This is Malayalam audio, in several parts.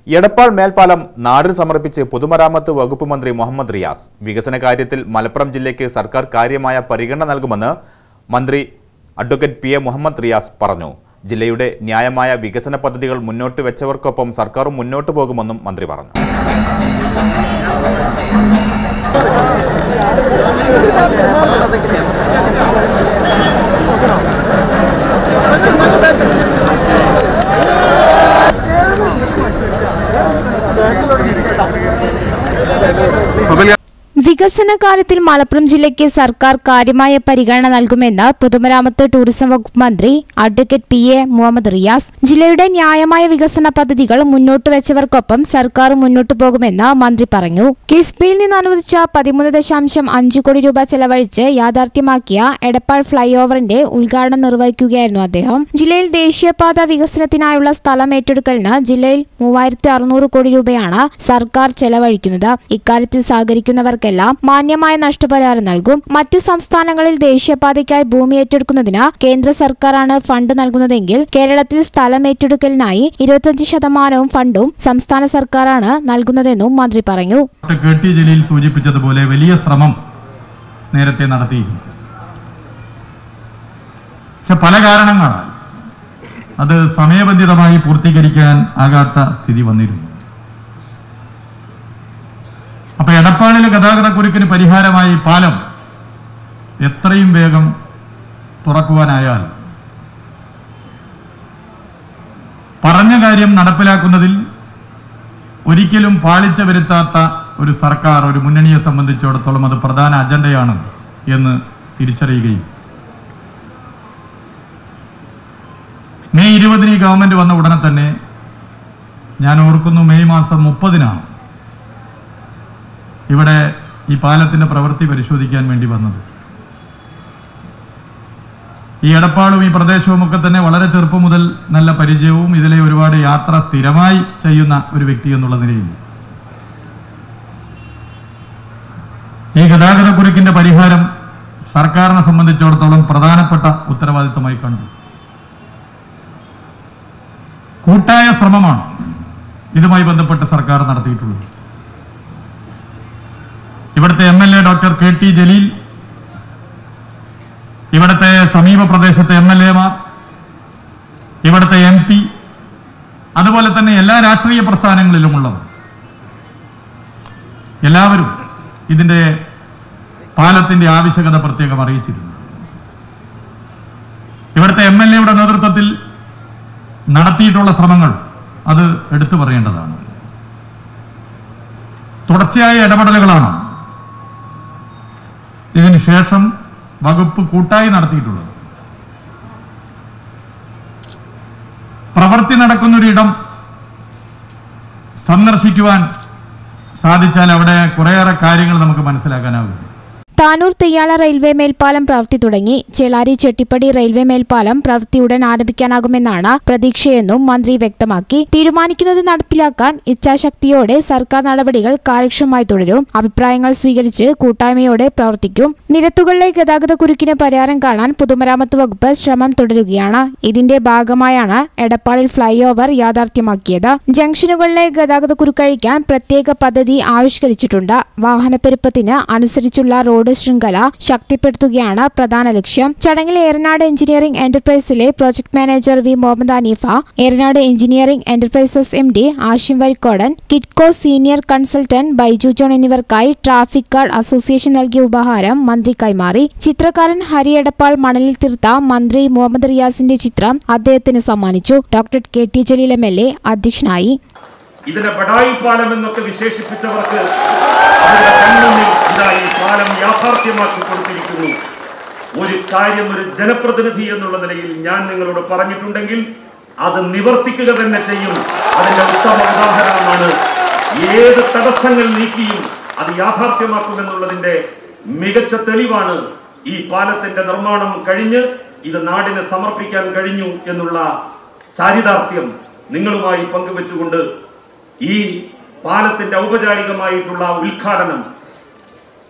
എടപ്പാൾ മേൽപ്പാലം നാടിന് സമർപ്പിച്ച് പൊതുമരാമത്ത് വകുപ്പ് മന്ത്രി മുഹമ്മദ് റിയാസ് വികസന കാര്യത്തിൽ മലപ്പുറം ജില്ലയ്ക്ക് സർക്കാർ കാര്യമായ പരിഗണന നൽകുമെന്ന് മന്ത്രി advocate P A Muhammad Riyas പറഞ്ഞു ജില്ലയുടെ ന്യായമായ വികസന പദ്ധതികൾ മുന്നോട്ട് വെച്ചവർക്കൊപ്പം സർക്കാരും മുന്നോട്ട് പോകുമെന്നും മന്ത്രി പറഞ്ഞു വികസന കാര്യത്തിൽ മലപ്പുറം ജില്ലയ്ക്ക് സർക്കാർ കാര്യമായ പരിഗണന നൽകുമെന്ന് പൊതുമരാമത്ത് ടൂറിസം വകുപ്പ് മന്ത്രി advocate P A Muhammad Riyas ജില്ലയുടെ ന്യായമായ വികസന പദ്ധതികൾ മുന്നോട്ട് വെച്ചവർക്കൊപ്പം സർക്കാർ മുന്നോട്ടു പോകുമെന്ന് മന്ത്രി പറഞ്ഞു കിഫ്ബിയിൽ നിന്ന് അനുവദിച്ച പതിമൂന്ന് ദശാംശം അഞ്ച് കോടി രൂപ ചെലവഴിച്ച് യാഥാർത്ഥ്യമാക്കിയ എടപ്പാൾ ഫ്ലൈ ഓവറിന്റെ ഉദ്ഘാടനം നിർവഹിക്കുകയായിരുന്നു അദ്ദേഹം ജില്ലയിൽ ദേശീയപാത വികസനത്തിനായുള്ള സ്ഥലം ഏറ്റെടുക്കലിന് ജില്ലയിൽ മൂവായിരത്തി അറുന്നൂറ് കോടി രൂപയാണ് സർക്കാർ ചെലവഴിക്കുന്നത് ഇക്കാര്യത്തിൽ സഹകരിക്കുന്നവർക്കെല്ലാം മാന്യമായ നഷ്ടപരിഹാരം നൽകും മറ്റ് സംസ്ഥാനങ്ങളിൽ ദേശീയപാതയ്ക്കായി ഭൂമി ഏറ്റെടുക്കുന്നതിന് കേന്ദ്ര സർക്കാരാണ് ഫണ്ട് നൽകുന്നതെങ്കിൽ കേരളത്തിൽ സ്ഥലം ഏറ്റെടുക്കലിനായി ഇരുപത്തിയഞ്ച് ശതമാനവും ഫണ്ടും സംസ്ഥാന സർക്കാരാണ് നൽകുന്നതെന്നും മന്ത്രി പറഞ്ഞു ഡോക്ടർ കെ ടി ജലീൽ സൂചിപ്പിച്ചതുപോലെ വലിയ ശ്രമം നേരത്തെ നടത്തിയിരുന്നു പക്ഷെ പല കാരണങ്ങളാൽ അത് സമയബന്ധിതമായി പൂർത്തീകരിക്കാൻ ആകാത്ത സ്ഥിതി വന്നിരുന്നു അപ്പൊ എടപ്പാളിലെ ഗതാഗതക്കുരുക്കിന് പരിഹാരമായി പാലം എത്രയും വേഗം തുറക്കുവാനായാൽ പറഞ്ഞ കാര്യം നടപ്പിലാക്കുന്നതിൽ ഒരിക്കലും പാളിച്ച വരുത്താത്ത ഒരു സർക്കാർ ഒരു മുന്നണിയെ സംബന്ധിച്ചിടത്തോളം അത് പ്രധാന അജണ്ടയാണ് എന്ന് തിരിച്ചറിയുകയും മെയ് ഇരുപതിന് ഈ ഗവൺമെന്റ് വന്ന ഉടനെ തന്നെ ഞാൻ ഓർക്കുന്നു മെയ് മാസം മുപ്പതിനാണ് ഇവിടെ ഈ പാലത്തിന്റെ പ്രവൃത്തി പരിശോധിക്കാൻ വേണ്ടി വന്നത് ഈ എടപ്പാളും ഈ പ്രദേശവും ഒക്കെ തന്നെ വളരെ ചെറുപ്പം മുതൽ നല്ല പരിചയവും ഇതിലെ ഒരുപാട് യാത്ര സ്ഥിരമായി ചെയ്യുന്ന ഒരു വ്യക്തി എന്നുള്ള നിലയിൽ ഈ ഗതാഗതക്കുരുക്കിന്റെ പരിഹാരം സർക്കാരിനെ സംബന്ധിച്ചിടത്തോളം പ്രധാനപ്പെട്ട ഉത്തരവാദിത്തമായി കണ്ടു കൂട്ടായ ശ്രമമാണ് ഇതുമായി ബന്ധപ്പെട്ട് സർക്കാർ നടത്തിയിട്ടുള്ളത് ഇവിടുത്തെ M L A doctor K T Jaleel ഇവിടുത്തെ സമീപ പ്രദേശത്തെ എം എൽ എമാർ ഇവിടുത്തെ എം പി അതുപോലെ തന്നെ എല്ലാ രാഷ്ട്രീയ പ്രസ്ഥാനങ്ങളിലുമുള്ളവർ എല്ലാവരും ഇതിന്റെ പാലത്തിന്റെ ആവശ്യകത പ്രത്യേകം അറിയിച്ചിരുന്നു ഇവിടുത്തെ എം എൽ എയുടെ നേതൃത്വത്തിൽ നടത്തിയിട്ടുള്ള ശ്രമങ്ങൾ അത് എടുത്തു പറയേണ്ടതാണ് തുടർച്ചയായ ഇടപെടലുകളാണ് ഇതിന് ശേഷം വകുപ്പ് കൂട്ടായി നടത്തിയിട്ടുള്ളത് പ്രവൃത്തി നടക്കുന്നൊരിടം സന്ദർശിക്കുവാൻ സാധിച്ചാൽ അവിടെ കുറേയേറെ കാര്യങ്ങൾ നമുക്ക് മനസ്സിലാക്കാനാകും താനൂർ തെയ്യാല റെയിൽവേ മേൽപ്പാലം പ്രവൃത്തി തുടങ്ങി ചേളാരി ചെട്ടിപ്പടി റെയിൽവേ മേൽപ്പാലം പ്രവൃത്തി ഉടൻ ആരംഭിക്കാനാകുമെന്നാണ് പ്രതീക്ഷയെന്നും മന്ത്രി വ്യക്തമാക്കി തീരുമാനിക്കുന്നത് നടപ്പിലാക്കാൻ ഇച്ഛാശക്തിയോടെ സർക്കാർ നടപടികൾ കാര്യക്ഷമമായി തുടരും അഭിപ്രായങ്ങൾ സ്വീകരിച്ച് കൂട്ടായ്മയോടെ പ്രവർത്തിക്കും നിരത്തുകളിലെ ഗതാഗത കുരുക്കിന് പരിഹാരം കാണാൻ പൊതുമരാമത്ത് വകുപ്പ് ശ്രമം തുടരുകയാണ് ഇതിന്റെ ഭാഗമായാണ് എടപ്പാളിൽ ഫ്ലൈ ഓവർ യാഥാർത്ഥ്യമാക്കിയത് ജംഗ്ഷനുകളിലെ ഗതാഗത കുരുക്കഴിക്കാൻ പ്രത്യേക പദ്ധതി ആവിഷ്കരിച്ചിട്ടുണ്ട് വാഹനപ്പെരുപ്പത്തിന് അനുസരിച്ചുള്ള റോഡ് ശൃംഖല ശക്തിപ്പെടുത്തുകയാണ് പ്രധാന ലക്ഷ്യം ചടങ്ങിൽ ഏറനാട് എഞ്ചിനീയറിംഗ് എന്റർപ്രൈസിലെ project manager V Muhammad Aneefa Eranad engineering enterprises M D Ashim Varikkodan Kitco senior consultant Baiju John എന്നിവർക്കായി ട്രാഫിക് ഗാർഡ് അസോസിയേഷൻ നൽകിയ ഉപഹാരം മന്ത്രി കൈമാറി ചിത്രകാരൻ ഹരി എടപ്പാൾ മണലിൽ തീർത്ത മന്ത്രി മുഹമ്മദ് റിയാസിന്റെ ചിത്രം അദ്ദേഹത്തിന് സമ്മാനിച്ചു doctor K T Jaleel M L A അധ്യക്ഷനായി ഇതിനെ ബഡായി പാലം എന്നൊക്കെ വിശേഷിപ്പിച്ചവർക്ക് അവരുടെ കൺമുന്നിൽ ഇതാ ഈ പാലം യാഥാർത്ഥ്യമാക്കി കൊടുത്തിരിക്കുന്നു ഒരു കാര്യം ഒരു ജനപ്രതിനിധി എന്നുള്ള നിലയിൽ ഞാൻ നിങ്ങളോട് പറഞ്ഞിട്ടുണ്ടെങ്കിൽ അത് നിവർത്തിക്കുക തന്നെ ചെയ്യും അതിന്റെ ഉത്തമ ഉദാഹരണമാണ് ഏത് തടസ്സങ്ങൾ നീക്കിയും അത് യാഥാർത്ഥ്യമാക്കുമെന്നുള്ളതിന്റെ മികച്ച തെളിവാണ് ഈ പാലത്തിന്റെ നിർമ്മാണം കഴിഞ്ഞ് ഇത് നാടിന് സമർപ്പിക്കാൻ കഴിഞ്ഞു എന്നുള്ള ചാരിതാർത്ഥ്യം നിങ്ങളുമായി പങ്കുവെച്ചുകൊണ്ട് ഈ പാലത്തിന്റെ ഔപചാരികമായിട്ടുള്ള ഉദ്ഘാടനം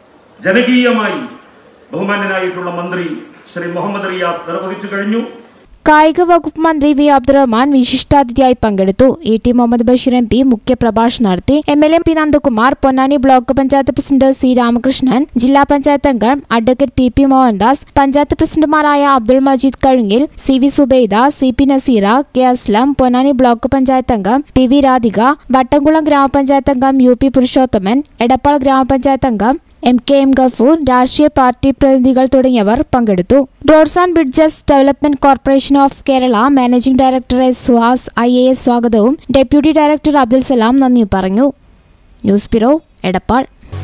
ജനകീയമായി ബഹുമാന്യനായിട്ടുള്ള മന്ത്രി ശ്രീ മുഹമ്മദ് റിയാസ് നിർവഹിച്ചു കഴിഞ്ഞു കായിക വകുപ്പ് മന്ത്രി വി അബ്ദുറഹ്മാൻ വിശിഷ്ടാതിഥിയായി പങ്കെടുത്തു E T Muhammad Basheer M P മുഖ്യപ്രഭാഷണം നടത്തി M L M P Nandakumar Ponnani block panchayat president C Ramakrishnan ജില്ലാ പഞ്ചായത്ത് അംഗം advocate P P Mohandas panchayat പ്രസിഡന്റുമാരായ Abdul Majeed Kazhungil C V Subaida C P Naseera K Aslam Ponnani block panchayat അംഗം പി വി രാധിക വട്ടംകുളം ഗ്രാമപഞ്ചായത്ത് അംഗം യു പി പുരുഷോത്തമൻ എടപ്പാൾ ഗ്രാമപഞ്ചായത്ത് അംഗം എം കെ എം ഗഫൂർ രാഷ്ട്രീയ പാർട്ടി പ്രതിനിധികൾ തുടങ്ങിയവർ പങ്കെടുത്തു roads and bridges development corporation of Kerala managing director S Suhas I A S സ്വാഗതവും ഡെപ്യൂട്ടി ഡയറക്ടർ അബ്ദുൽ സലാം നന്ദി പറഞ്ഞു ന്യൂസ് ബ്യൂറോ എടപ്പാൾ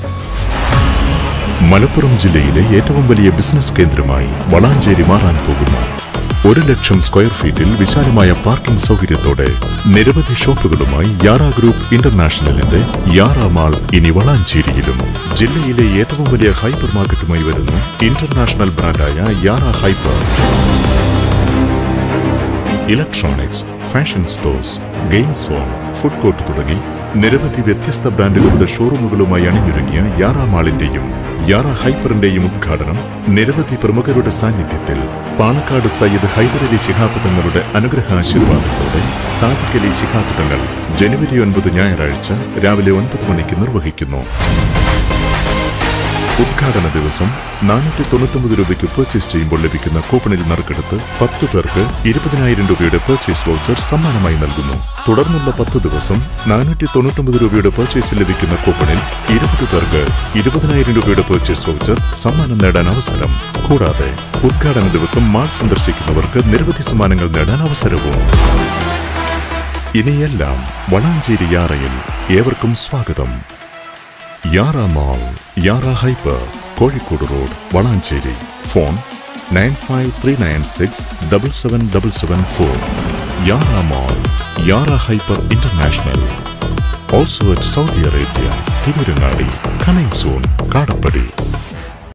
മലപ്പുറം ജില്ലയിലെ ഏറ്റവും വലിയ ബിസിനസ് കേന്ദ്രമായി വളാഞ്ചേരി മാറാൻ പോകുന്നു ഒരു ലക്ഷം സ്ക്വയർ ഫീറ്റിൽ വിശാലമായ പാർക്കിംഗ് സൗകര്യത്തോടെ നിരവധി ഷോപ്പുകളുമായി യാറ ഗ്രൂപ്പ് ഇന്റർനാഷണലിന്റെ യാറ മാൾ ഇനി വളാഞ്ചേരിയിലും ജില്ലയിലെ ഏറ്റവും വലിയ ഹൈപ്പർ മാർക്കറ്റുമായി വരുന്നു ഇന്റർനാഷണൽ ബ്രാൻഡായ Yara hyper electronics fashion stores game zone food court തുടങ്ങി നിരവധി വ്യത്യസ്ത ബ്രാൻഡുകളുടെ ഷോറൂമുകളുമായി അണിഞ്ഞൊരുങ്ങിയ യാറ മാളിന്റെയും യാറ ഹൈപ്പറിന്റെയും ഉദ്ഘാടനം നിരവധി പ്രമുഖരുടെ സാന്നിധ്യത്തിൽ പാണക്കാട് സയ്യിദ് ഹൈദരലി ശിഹാബ് തങ്ങളുടെ അനുഗ്രഹാശീർവാദത്തോടെ സാദിഖ് അലി ശിഹാബ് തങ്ങൾ ജനുവരി ഒൻപത് ഞായറാഴ്ച രാവിലെ ഒൻപത് മണിക്ക് നിർവഹിക്കുന്നു ഉദ്ഘാടന ദിവസം നാനൂറ്റി തൊണ്ണൂറ്റൊമ്പത് രൂപയ്ക്ക് പർച്ചേസ് ചെയ്യുമ്പോൾ ലഭിക്കുന്ന കൂപ്പണിൽ നറുക്കെടുത്ത് പത്ത് പേർക്ക് ഇരുപതിനായിരം രൂപയുടെ പർച്ചേസ് വൗച്ചർ സമ്മാനമായി നൽകുന്നു തുടർന്നുള്ള പത്ത് ദിവസം നാനൂറ്റി തൊണ്ണൂറ്റൊമ്പത് രൂപയുടെ പർച്ചേസിൽ ലഭിക്കുന്ന കൂപ്പണിൽ ഇരുപത് പേർക്ക് ഇരുപതിനായിരം രൂപയുടെ പർച്ചേസ് വൗച്ചർ സമ്മാനം നേടാൻ അവസരം കൂടാതെ ഉദ്ഘാടന ദിവസം മാൾ സന്ദർശിക്കുന്നവർക്ക് നിരവധി സമ്മാനങ്ങൾ നേടാൻ അവസരവും ഇനിയെല്ലാം വളാഞ്ചേരി യാറയിൽ ഏവർക്കും സ്വാഗതം Yara mall Yara hyper Kozhikode road Valanchery phone nine five three nine six double seven double seven four Yara mall Yara hyper international also at Saudi Arabia Tirurangadi coming soon കാടപ്പടി